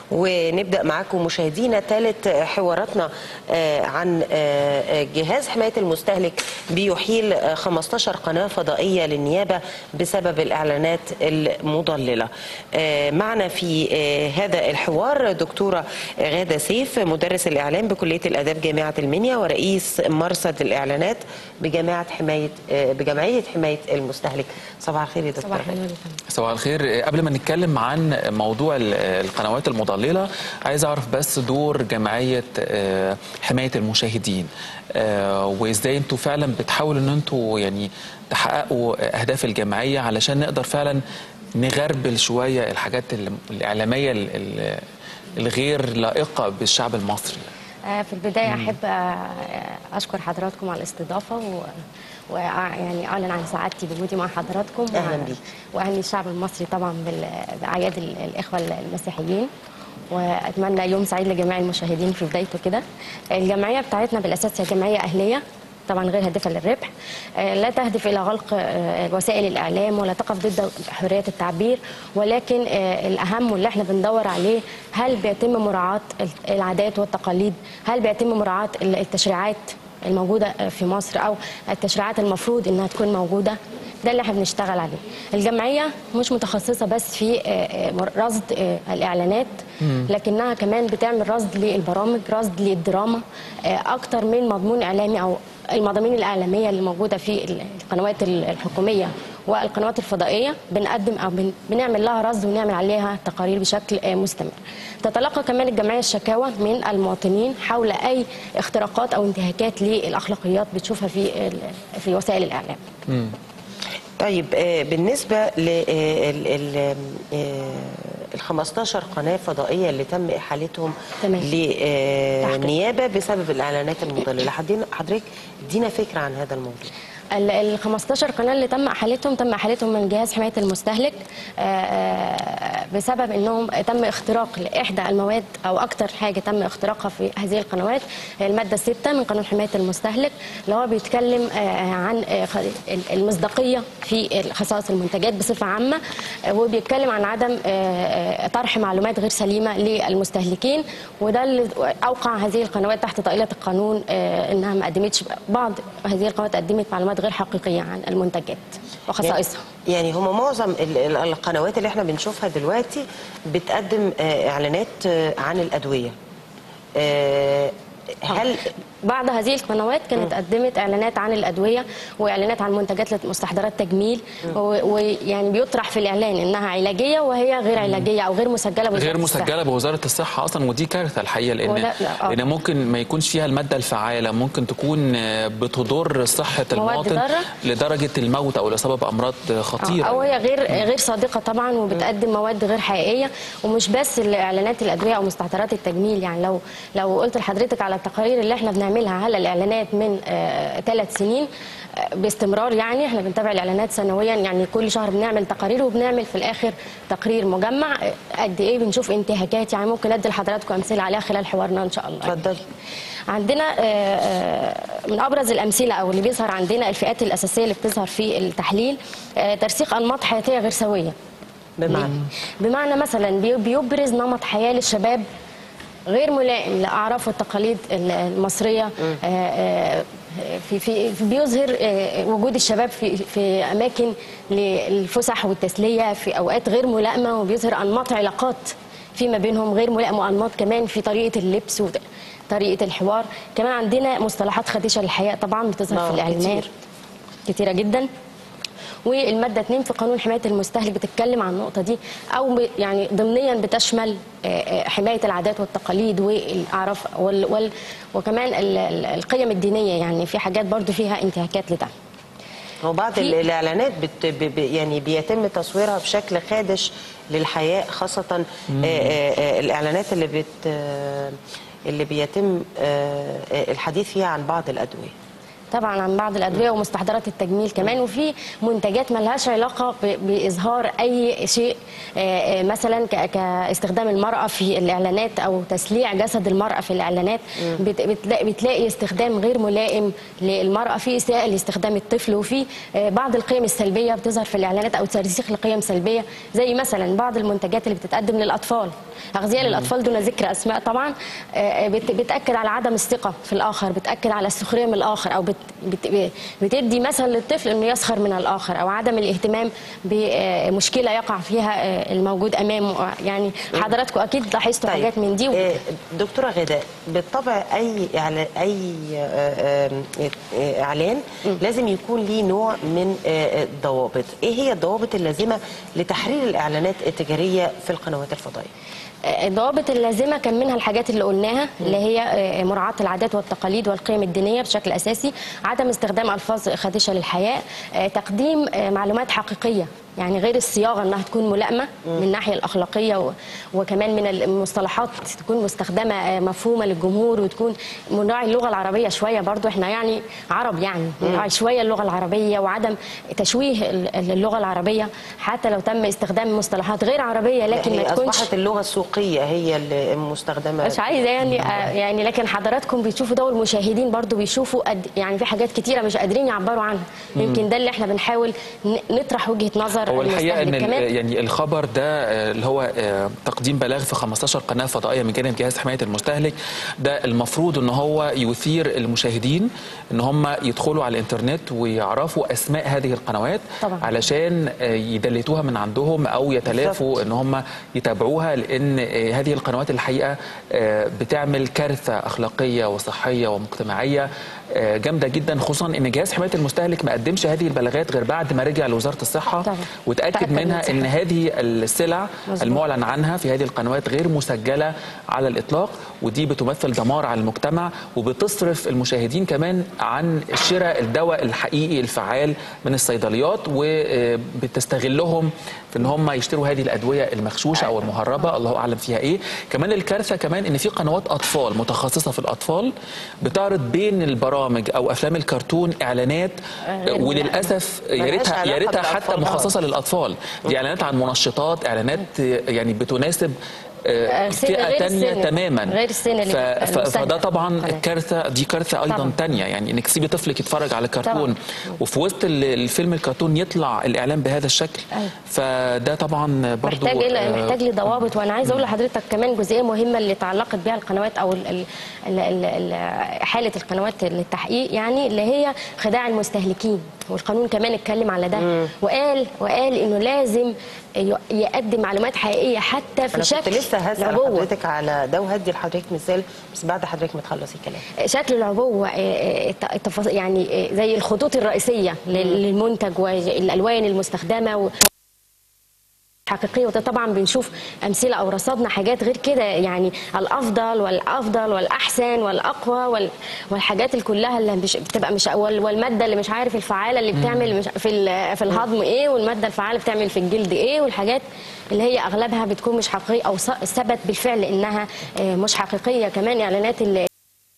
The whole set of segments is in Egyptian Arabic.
ونبدا معاكم مشاهدينا ثالث حواراتنا آه، عن آه، جهاز حمايه المستهلك بيحيل آه، 15 قناه فضائيه للنيابه بسبب الاعلانات المضلله. آه، معنا في آه، هذا الحوار دكتوره غاده سيف مدرس الاعلام بكليه الاداب جامعه المنيا ورئيس مرصد الاعلانات بجامعه حمايه آه، بجمعيه حمايه المستهلك. صباح الخير يا دكتوره صباح غادة. النور صباح الخير قبل ما نتكلم عن موضوع ال- القنوات المضللة عايز أعرف بس دور جمعية آه، حماية المشاهدين آه، وإزاي أنتوا فعلا بتحاولوا أن أنتوا يعني تحققوا أهداف الجمعية علشان نقدر فعلا نغربل شوية الحاجات ال- الإعلامية ال- ال- الغير لائقة بالشعب المصري آه، في البداية أحب آه، أشكر حضراتكم على الاستضافة و ويعني أعلن عن سعادتي بوجودي مع حضراتكم أهلاً و- بيك. وأهني الشعب المصري طبعا بال- بأعياد ال- الإخوة المسيحيين وأتمنى يوم سعيد لجميع المشاهدين في بدايته كده الجمعية بتاعتنا بالأساس هي جمعية أهلية طبعا غير هادفه للربح آه، لا تهدف الى غلق آه، وسائل الاعلام ولا تقف ضد حريه التعبير ولكن آه، الاهم واللي احنا بندور عليه هل بيتم مراعاه العادات والتقاليد هل بيتم مراعاه التشريعات الموجوده في مصر او التشريعات المفروض انها تكون موجوده ده اللي احنا بنشتغل عليه الجمعيه مش متخصصه بس في آه، آه، رصد آه، الاعلانات لكنها كمان بتعمل رصد للبرامج رصد للدراما آه، اكتر من مضمون اعلامي او المضامين الاعلاميه اللي موجوده في القنوات الحكوميه والقنوات الفضائيه بنقدم او بن- بنعمل لها رصد ونعمل عليها تقارير بشكل آه، مستمر. تتلقى كمان الجمعيه الشكاوى من المواطنين حول اي اختراقات او انتهاكات للاخلاقيات بتشوفها في ال- في وسائل الاعلام. طيب آه، بالنسبة لل ال 15 قناة فضائية اللي تم إحالتهم تمام. للنيابة بسبب الإعلانات المضللة حدين- حضرتك ادينا فكرة عن هذا الموضوع ال ال 15 قناه اللي تم احالتهم تم احالتهم من جهاز حمايه المستهلك آه، آه، بسبب انهم تم اختراق لاحدى المواد او اكثر حاجه تم اختراقها في هذه القنوات هي الماده 6 من قانون حمايه المستهلك اللي هو بيتكلم آه، عن آه، خ- ال- المصداقيه في خصائص المنتجات بصفه عامه آه، وبيتكلم عن عدم آه، آه، طرح معلومات غير سليمه للمستهلكين وده اللي اوقع هذه القنوات تحت طائله القانون آه، انها ما قدمتش بعض هذه القنوات قدمت معلومات غير حقيقيه عن المنتجات وخصائصها يعني هم معظم ال- ال- القنوات اللي احنا بنشوفها دلوقتي بتقدم آه، إعلانات آه، عن الأدوية آه، هل بعض هذه القنوات كانت قدمت اعلانات عن الادويه واعلانات عن منتجات مستحضرات تجميل و- ويعني بيطرح في الاعلان انها علاجيه وهي غير علاجيه او غير مسجله بوزاره غير الصحة. مسجله بوزاره الصحه اصلا ودي كارثه الحقيقه لان ولا- لا، آه. لان ممكن ما يكونش فيها الماده الفعاله ممكن تكون آه، بتضر صحه مواد المواطن ضارة. لدرجه الموت او الاصابه بامراض خطيره او هي غير غير صادقه طبعا وبتقدم مواد غير حقيقيه ومش بس الاعلانات الادويه او مستحضرات التجميل يعني لو لو قلت لحضرتك على التقارير اللي احنا بنعملها هلا الاعلانات من ثلاث سنين آه، باستمرار يعني احنا بنتابع الاعلانات سنويا يعني كل شهر بنعمل تقارير وبنعمل في الاخر تقرير مجمع آه، قد ايه بنشوف انتهاكات يعني ممكن ادي لحضراتكم امثله عليها خلال حوارنا ان شاء الله اتفضلي عندنا آه، آه، من ابرز الامثله او اللي بيظهر عندنا الفئات الاساسيه اللي بتظهر في التحليل آه، ترسيخ انماط حياتيه غير سويه بمعنى بمعنى مثلا بي- بيبرز نمط حياه للشباب غير ملائم لاعراف والتقاليد ال- المصريه آه، آه، في في في- بيظهر آه، وجود الشباب في في اماكن للفسح والتسليه في اوقات غير ملائمه وبيظهر انماط علاقات فيما بينهم غير ملائمه وانماط كمان في طريقه اللبس وطريقه الحوار كمان عندنا مصطلحات خديشه للحياه طبعا بتظهر آه، في الاعلانات كتير. كتيره جدا والماده 2 في قانون حمايه المستهلك بتتكلم عن النقطه دي او ب- يعني ضمنيا بتشمل آه، آه، حمايه العادات والتقاليد والاعراف وال وال وكمان ال- ال- القيم الدينيه يعني في حاجات برضو فيها انتهاكات لده هو بعض في- ال- الاعلانات بت ب ب يعني بيتم تصويرها بشكل خادش للحياء خاصه آه آه آه الاعلانات اللي بت آه اللي بيتم آه آه الحديث فيها عن بعض الادويه طبعا عن بعض الادويه ومستحضرات التجميل كمان وفي منتجات ملهاش علاقه ب- باظهار اي شيء آه، آه، مثلا ك- كاستخدام المراه في الاعلانات او تسليع جسد المراه في الاعلانات بت- بتلاقي, بتلاقي استخدام غير ملائم للمراه في اساءه لاستخدام الطفل وفي آه، بعض القيم السلبيه بتظهر في الاعلانات او ترسيخ لقيم سلبيه زي مثلا بعض المنتجات اللي بتتقدم للاطفال اغذيه للاطفال دون ذكر اسماء طبعا آه، بت- بتاكد على عدم الثقه في الاخر بتاكد على السخريه من الاخر او بت بت بتدي مثل للطفل انه يسخر من الاخر او عدم الاهتمام بمشكله يقع فيها آه، الموجود امامه يعني حضراتكم اكيد لاحظتوا حاجات من دي آه، دكتوره غداء بالطبع اي إعلا- اي آه، آه، آه، اعلان لازم يكون ليه نوع من آه، الضوابط ايه هي الضوابط اللازمه لتحرير الاعلانات التجاريه في القنوات الفضائيه الضوابط اللازمه كان منها الحاجات اللي قلناها اللي هي آه، مراعاه العادات والتقاليد والقيم الدينيه بشكل اساسي عدم استخدام الفاظ خادشه للحياء آه، تقديم آه، معلومات حقيقيه يعني غير الصياغه انها تكون ملائمه من الناحيه الاخلاقيه و- وكمان من المصطلحات تكون مستخدمه آه، مفهومه للجمهور وتكون منراعي اللغه العربيه شويه برضو احنا يعني عرب يعني نراعي شويه اللغه العربيه وعدم تشويه ال- اللغه العربيه حتى لو تم استخدام مصطلحات غير عربيه لكن هي ما تكونش اصبحت اللغه السوقيه هي المستخدمه مش عايزه يعني آه، يعني لكن حضراتكم بتشوفوا ده والمشاهدين برضو بيشوفوا قد يعني في حاجات كتيره مش قادرين يعبروا عنها يمكن ده اللي احنا بنحاول ن- نطرح وجهه نظر هو الحقيقه ان المستهلك ال- كمان يعني الخبر ده آه، اللي هو آه، تقديم بلاغ في 15 قناه فضائيه من جانب جهاز حمايه المستهلك ده المفروض ان هو يثير المشاهدين ان هم يدخلوا على الانترنت ويعرفوا اسماء هذه القنوات طبعاً. علشان آه، يدلتوها من عندهم او يتلافوا ان هم يتابعوها لان آه، هذه القنوات الحقيقه آه، بتعمل كارثه اخلاقيه وصحيه ومجتمعيه آه، جامده جدا خصوصا ان جهاز حمايه المستهلك ما قدمش هذه البلاغات غير بعد ما رجع لوزاره الصحه طبعاً. وتاكد تأكد من منها ان صحتها. هذه السلع مظبوط. المعلن عنها في هذه القنوات غير مسجله على الاطلاق ودي بتمثل دمار على المجتمع وبتصرف المشاهدين كمان عن شراء الدواء الحقيقي الفعال من الصيدليات وبتستغلهم في ان هم يشتروا هذه الادويه المغشوشه او المهربه الله اعلم فيها ايه كمان الكارثه كمان ان في قنوات اطفال متخصصه في الاطفال بتعرض بين البرامج او افلام الكرتون اعلانات غير وللاسف يا ملهاش ريتها يا علاقة ريتها حتى بالأطفال. مخصصه للاطفال دي اعلانات عن منشطات اعلانات يعني بتناسب آه، آه، سن فئه غير تانية السن. تماما غير السن اللي ف... بيبقى ف... فده المستهدف. طبعا طبعاً. كارثه دي كارثه ايضا طبعاً. تانية يعني انك تسيبي طفلك يتفرج على كرتون طبعاً. وفي وسط ال- الفيلم الكرتون يطلع الاعلان بهذا الشكل أيوة. فده طبعا برضو محتاج إلى آه، محتاج لضوابط وانا عايزه اقول لحضرتك كمان جزئيه مهمه اللي تعلقت بها القنوات او ال ال ال ال ال حاله القنوات للتحقيق يعني اللي هي خداع المستهلكين والقانون كمان اتكلم على ده وقال وقال انه لازم ي- يقدم معلومات حقيقيه حتى في انا شكل كنت لسه هسال العبوة. حضرتك على ده وهدي لحضرتك مثال بس بعد حضرتك ما تخلصي الكلام شكل العبوة آه، آه، الت- التفاص- يعني آه، زي الخطوط الرئيسية لل- للمنتج والألوان المستخدمة و... حقيقية وده طبعا بنشوف أمثلة أو رصدنا حاجات غير كده يعني الأفضل والأفضل والأحسن والأقوى وال... والحاجات اللي كلها اللي مش بتبقى مش وال... والمادة اللي مش عارف الفعالة اللي بتعمل مش في ال... في الهضم إيه والمادة الفعالة بتعمل في الجلد إيه والحاجات اللي هي أغلبها بتكون مش حقيقية أو ص- ثبت بالفعل إنها آه، مش حقيقية كمان إعلانات اللي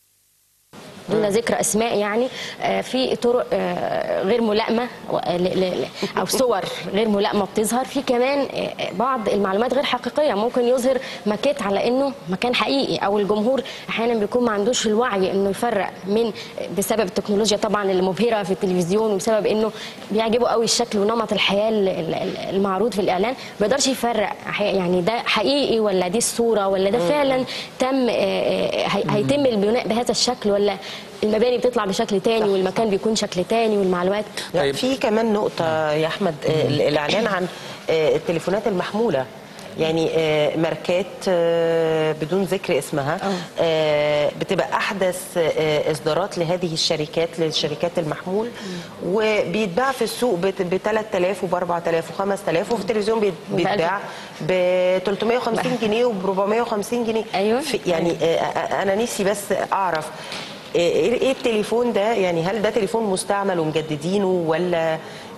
دون ذكر اسماء يعني آه، في طرق آه، غير ملائمه و- ل- ل- او صور غير ملائمه بتظهر في كمان آه، بعض المعلومات غير حقيقيه ممكن يظهر ماكيت على انه مكان حقيقي او الجمهور احيانا بيكون ما عندوش الوعي انه يفرق من بسبب التكنولوجيا طبعا اللي مبهره في التلفزيون وبسبب انه بيعجبه قوي الشكل ونمط الحياه ال- ال- المعروض في الاعلان ما بيقدرش يفرق ح- يعني ده حقيقي ولا دي الصوره ولا ده فعلا تم آه، آه، هي- هيتم البناء بهذا الشكل ولا المباني بتطلع بشكل تاني والمكان بيكون شكل تاني والمعلومات لا طيب. في كمان نقطة يا أحمد آه، الاعلان عن آه، التليفونات المحمولة يعني آه، ماركات آه، بدون ذكر اسمها آه، بتبقى احدث آه، اصدارات لهذه الشركات للشركات المحمول وبيتباع في السوق ب 3000 وب 4000 و 5000 وفي التلفزيون بيت- بيتباع ب 350 جنيه وب 450 جنيه أيوة. في- يعني آه، آه، انا نفسي بس اعرف ايه إيه التليفون ده يعني هل ده تليفون مستعمل ومجددينه ولا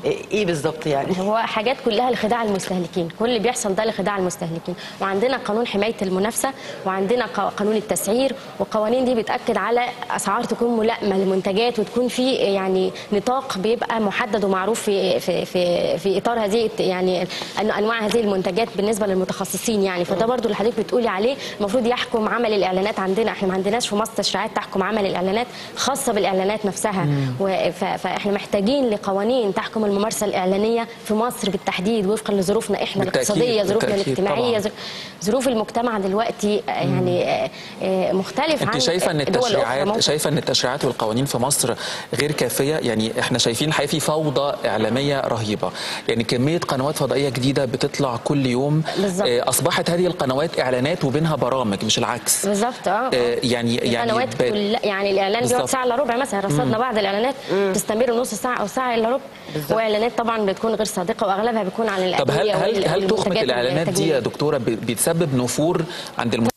ايه بالظبط يعني هو حاجات كلها لخداع المستهلكين كل اللي بيحصل ده لخداع المستهلكين وعندنا قانون حمايه المنافسه وعندنا ق- قانون التسعير والقوانين دي بتاكد على اسعار تكون ملائمه للمنتجات وتكون في يعني نطاق بيبقى محدد ومعروف في في في, في اطار هذه الت- يعني أن- انواع هذه المنتجات بالنسبه للمتخصصين يعني فده برضو اللي حضرتك بتقولي عليه المفروض يحكم عمل الاعلانات عندنا احنا ما عندناش في مصر تشريعات تحكم عمل الاعلانات خاصه بالاعلانات نفسها و- ف- فاحنا محتاجين لقوانين تحكم الممارسه الاعلانيه في مصر بالتحديد وفقا لظروفنا احنا بالتأكيد، الاقتصاديه ظروفنا بالتأكيد الاجتماعيه طبعاً. ظر- ظروف المجتمع دلوقتي آه، يعني آه، آه، مختلف عن انت شايفه ان دول أخرى التشريعات ممكن. شايفه ان التشريعات والقوانين في مصر غير كافيه يعني احنا شايفين الحقيقه في فوضى اعلاميه رهيبه يعني كميه قنوات فضائيه جديده بتطلع كل يوم بالظبط. آه، اصبحت هذه القنوات اعلانات وبينها برامج مش العكس بالظبط اه آه، يعني في يعني قنوات بقت- كل يعني الاعلان بيقعد بالظبط. ساعه الا ربع مثلا رصدنا بعض الاعلانات تستمر نص ساعه او ساعه الا ربع بالظبط. واعلانات طبعا بتكون غير صادقه واغلبها بيكون عن طب هل الادويه هل وال- هل تخمه والمنتجات الاعلانات دي التجميلية. يا دكتوره ب- بتسبب نفور عند الم...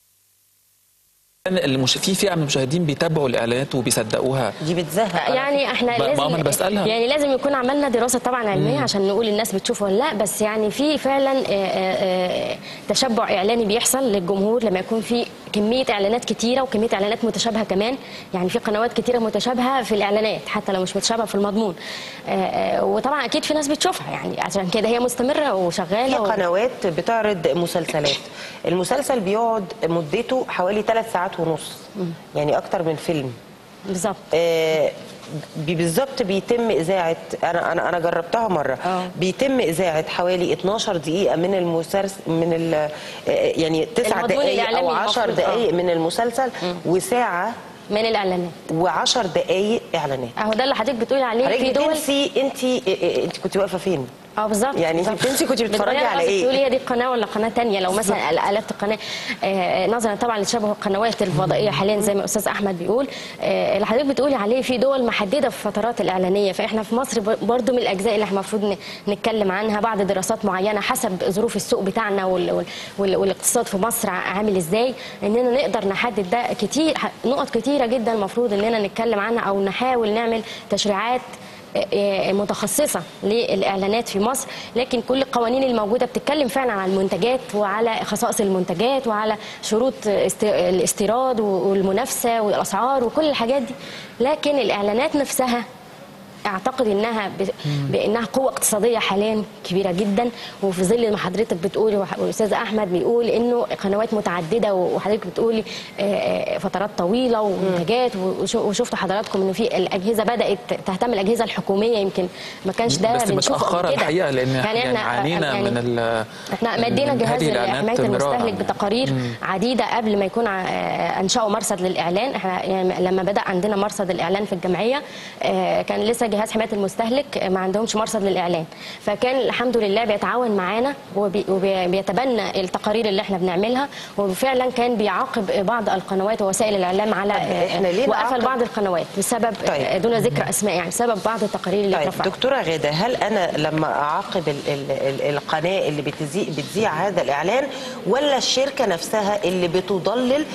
المش... في فئه من المشاهدين بيتابعوا الاعلانات وبيصدقوها دي بتزهق على يعني احنا ما- ما لازم أنا بسألها. يعني لازم يكون عملنا دراسه طبعا علميه عشان نقول الناس بتشوف ولا لا بس يعني في فعلا آه، آه، آه، تشبع اعلاني بيحصل للجمهور لما يكون في كميه اعلانات كتيره وكميه اعلانات متشابهه كمان يعني في قنوات كتيره متشابهه في الاعلانات حتى لو مش متشابهه في المضمون آه، آه، وطبعا اكيد في ناس بتشوفها يعني عشان كده هي مستمره في وشغاله و... قنوات بتعرض مسلسلات المسلسل بيقعد مدته حوالي ثلاث ساعات ونص يعني اكتر من فيلم بالظبط آه، بي- بالظبط بيتم اذاعه انا انا انا جربتها مره آه. بيتم اذاعه حوالي 12 دقيقه من المسلسل من ال آه، يعني 9 المضمون دقائق الإعلامي او 10 المفروض، آه. دقائق من المسلسل وساعه من الاعلانات و10 دقائق اعلانات اهو ده اللي حضرتك بتقولي عليه في حضرتك دول بتنسي انت انت كنت واقفه فين اه بالظبط يعني انت بالظبط. بتنسي كنت بتتفرجي بالطريقة على اللي ايه؟ بتقولي هي دي قناه ولا قناه تانية لو مثلا قلبت القناه آه، نظرا طبعا لتشابه القنوات الفضائيه حاليا زي ما استاذ احمد بيقول آه، اللي حضرتك بتقولي عليه في دول محدده في الفترات الاعلانيه فاحنا في مصر ب- برضو من الاجزاء اللي احنا المفروض ن- نتكلم عنها بعض دراسات معينه حسب ظروف السوق بتاعنا وال وال وال والاقتصاد في مصر ع- عامل ازاي اننا نقدر نحدد ده كتير ح- نقط كتيره جدا المفروض اننا نتكلم عنها او نحاول نعمل تشريعات آه، متخصصه للاعلانات في مصر لكن كل القوانين الموجوده بتتكلم فعلا عن المنتجات وعلى خصائص المنتجات وعلى شروط است- الاستيراد والمنافسه والاسعار وكل الحاجات دي لكن الاعلانات نفسها اعتقد انها ب... بانها قوه اقتصاديه حاليا كبيره جدا وفي ظل ما حضرتك بتقولي وح- والاستاذ احمد بيقول انه قنوات متعدده وحضرتك بتقولي آه، آه، فترات طويله ومنتجات وش- وشفتوا حضراتكم انه في الاجهزه بدات تهتم الاجهزه الحكوميه يمكن ما كانش ده بس بنشوفه قبل متاخره كده. الحقيقه لان يعني يعني احنا عانينا يعني من ال احنا مدينا من جهاز هذه الإعلانات حمايه مراراً المستهلك يعني. بتقارير عديده قبل ما يكون ع- آه، انشأوا مرصد للاعلان احنا يعني لما بدا عندنا مرصد الاعلان في الجمعيه آه، كان لسه جهاز حمايه المستهلك آه، ما عندهمش مرصد للاعلان فكان الحمد لله بيتعاون معانا وبي- وبيتبنى التقارير اللي احنا بنعملها وفعلا كان بيعاقب بعض القنوات ووسائل الاعلام على آه، إحنا ليه وقفل نعاقب؟ بعض القنوات بسبب طيب. آه، دون ذكر اسماء يعني بسبب بعض التقارير اللي طيب اترفعت دكتوره غاده هل انا لما اعاقب ال ال ال القناه اللي بتذيع بتذيع هذا الاعلان ولا الشركه نفسها اللي بتضلل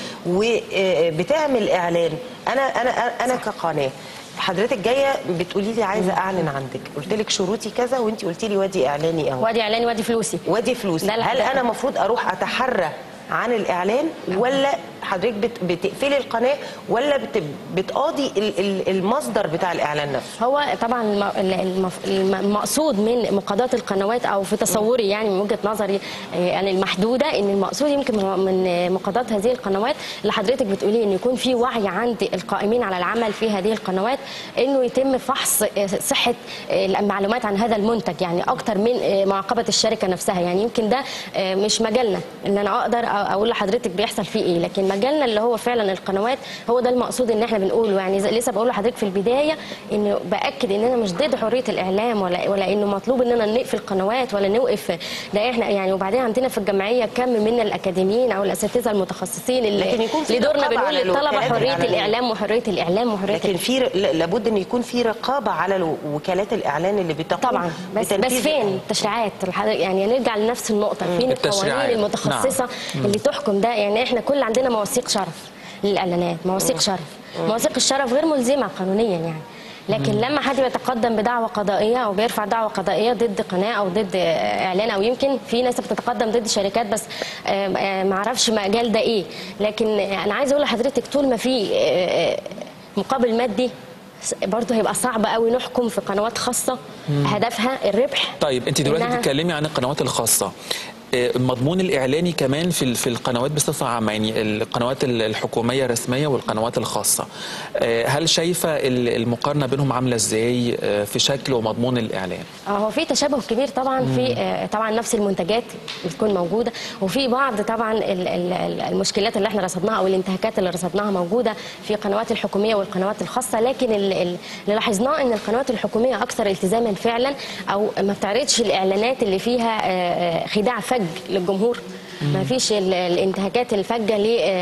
وبتعمل اعلان انا انا انا كقناه حضرتك جايه بتقولي لي عايزه اعلن عندك قلت لك شروطي كذا وانت قلتي لي وادي اعلاني اهو وادي اعلاني وادي فلوسي وادي فلوس ده اللي هل حضرتك- انا المفروض اروح اتحرى عن الاعلان ولا حضرتك بت بتقفلي القناه ولا بت بتقاضي ال- ال- المصدر بتاع الاعلان نفسه هو طبعا الم- المف- الم- المقصود من مقاضاة القنوات او في تصوري يعني من وجهه نظري آه، يعني المحدوده ان المقصود يمكن من- من مقاضاة هذه القنوات اللي حضرتك بتقوليه ان يكون في وعي عند القائمين على العمل في هذه القنوات انه يتم فحص آه، صحه آه، المعلومات عن هذا المنتج يعني اكتر من آه، معاقبه الشركه نفسها يعني يمكن ده آه، مش مجالنا ان انا اقدر أ- اقول لحضرتك بيحصل فيه ايه لكن مجالنا اللي هو فعلا القنوات هو ده المقصود ان احنا بنقوله يعني زي- لسه بقول لحضرتك في البدايه انه باكد ان انا مش ضد حريه الاعلام ولا ولا انه مطلوب اننا نقفل قنوات ولا نوقف ده احنا يعني وبعدين عندنا في الجمعيه كم من الاكاديميين او الاساتذه المتخصصين اللي لكن يكون في اللي دورنا رقابة بنقول على للطلبه الوكالات حريه الإعلامية. الاعلام وحريه الاعلام وحريه لكن في ر- ل- لابد ان يكون في رقابه على الو- وكالات الاعلان اللي بتقوم طبعا بس بس بتنفيذ فين التشريعات الحضر- يعني نرجع لنفس النقطه فين التشريعات. القوانين المتخصصه اللي تحكم ده يعني احنا كل عندنا مواثيق شرف للاعلانات مواثيق شرف مواثيق الشرف غير ملزمه قانونيا يعني لكن لما حد بيتقدم بدعوى قضائيه او بيرفع دعوى قضائيه ضد قناه او ضد اعلان او يمكن في ناس بتتقدم ضد شركات بس آه، آه، ما اعرفش مجال ده ايه لكن انا عايزه اقول لحضرتك طول ما في آه، مقابل مادي برضه هيبقى صعب قوي نحكم في قنوات خاصه هدفها الربح طيب انت دلوقتي إنها- بتتكلمي عن القنوات الخاصه آه، المضمون الاعلاني كمان في ال- في القنوات بصفه عامه يعني القنوات ال- الحكوميه الرسميه والقنوات الخاصه آه، هل شايفه ال- المقارنه بينهم عامله ازاي آه، في شكل ومضمون الاعلان اه هو في تشابه كبير طبعا في آه، طبعا نفس المنتجات بتكون موجوده وفي بعض طبعا ال- ال- ال- المشكلات اللي احنا رصدناها او الانتهاكات اللي رصدناها موجوده في القنوات الحكوميه والقنوات الخاصه لكن ال- ال- اللي لاحظناه ان القنوات الحكوميه اكثر التزاما فعلا او ما بتعرضش الاعلانات اللي فيها آه، آه، خداع فج للجمهور ما فيش ال- الانتهاكات الفجه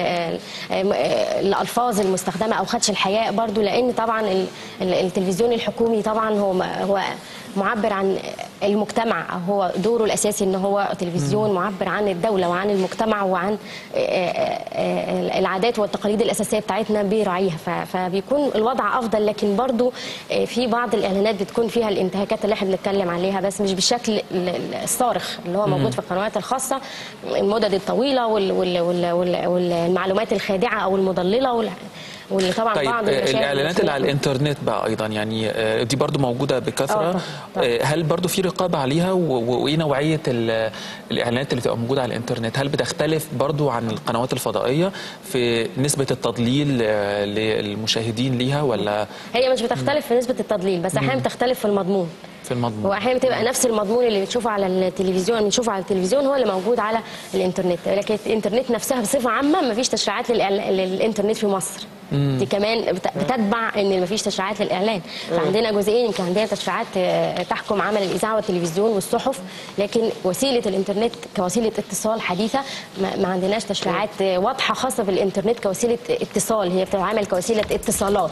للالفاظ المستخدمه او خدش الحياء برضو لان طبعا ال- ال- التلفزيون الحكومي طبعا هو هو معبر عن المجتمع أو هو دوره الاساسي ان هو تلفزيون معبر عن الدوله وعن المجتمع وعن آه، آه، آه، العادات والتقاليد الاساسيه بتاعتنا بيراعيها ف- فبيكون الوضع افضل لكن برضو آه، في بعض الاعلانات بتكون فيها الانتهاكات اللي احنا بنتكلم عليها بس مش بالشكل ال- ال- الصارخ اللي هو موجود في القنوات الخاصه المدد الطويله وال- وال- وال- وال- والمعلومات الخادعه او المضلله وال- واللي طبعا طيب بعض آه، المشاهد الاعلانات اللي على بتلاقي- الانترنت بقى ايضا يعني آه، دي برضو موجوده آه، بكثره طبعاً، طبعاً. آه، هل برضو في رقابه عليها و- و- وايه نوعيه ال- الاعلانات اللي بتبقى موجوده على الانترنت هل بتختلف برضو عن القنوات الفضائيه في نسبه التضليل آه، للمشاهدين ليها ولا هي مش بتختلف في نسبه التضليل بس احيانا بتختلف في المضمون في المضمون واحيانا بتبقى نفس المضمون اللي بتشوفه على التلفزيون بنشوفه على التلفزيون هو اللي موجود على الانترنت لكن الانترنت نفسها بصفه عامه ما فيش تشريعات للإعلا- للانترنت في مصر دي كمان بت- بتتبع ان ما فيش تشريعات للاعلان فعندنا جزئين يمكن عندنا تشريعات آه، تحكم عمل الاذاعه والتلفزيون والصحف لكن وسيله الانترنت كوسيله اتصال حديثه ما ما عندناش تشريعات آه، واضحه خاصه بالانترنت كوسيله اتصال هي بتتعامل كوسيله اتصالات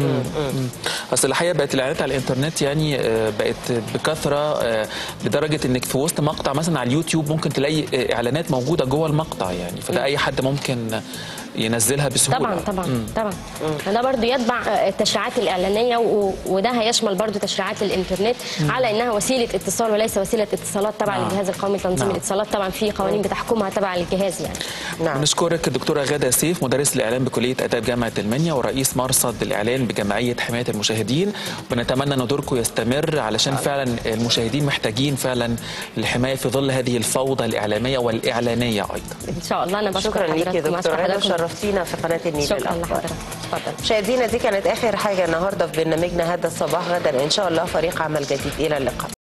اصل الحقيقه بقت الاعلانات على الانترنت يعني آه، بقت بكثره آه، لدرجه انك في وسط مقطع مثلا على اليوتيوب ممكن تلاقي آه، اعلانات موجوده جوه المقطع يعني فده اي حد ممكن ينزلها بسهوله طبعا طبعا طبعا فده برضو يتبع التشريعات الاعلانيه و- وده هيشمل برضو تشريعات الانترنت على انها وسيله اتصال وليس وسيله اتصالات تبع نعم. الجهاز القومي لتنظيم نعم. الاتصالات طبعا في قوانين بتحكمها تبع الجهاز يعني نعم بنشكرك الدكتوره غاده سيف مدرس الاعلام بكليه اداب جامعه المنيا ورئيس مرصد الاعلان بجمعيه حمايه المشاهدين بنتمنى ان دوركم يستمر علشان فعلا المشاهدين محتاجين فعلا الحمايه في ظل هذه الفوضى الاعلاميه والاعلانيه ايضا ان شاء الله انا بشكر شكرا ليك يا حضراتكم دكتور وأشكر غاده حضراتكم. شرفتينا في قناه النيل شكرا الأخبار. لحضرتك اتفضل مشاهدينا دي كانت اخر حاجه النهارده في برنامجنا هذا الصباح غدا ان شاء الله فريق عمل جديد الى اللقاء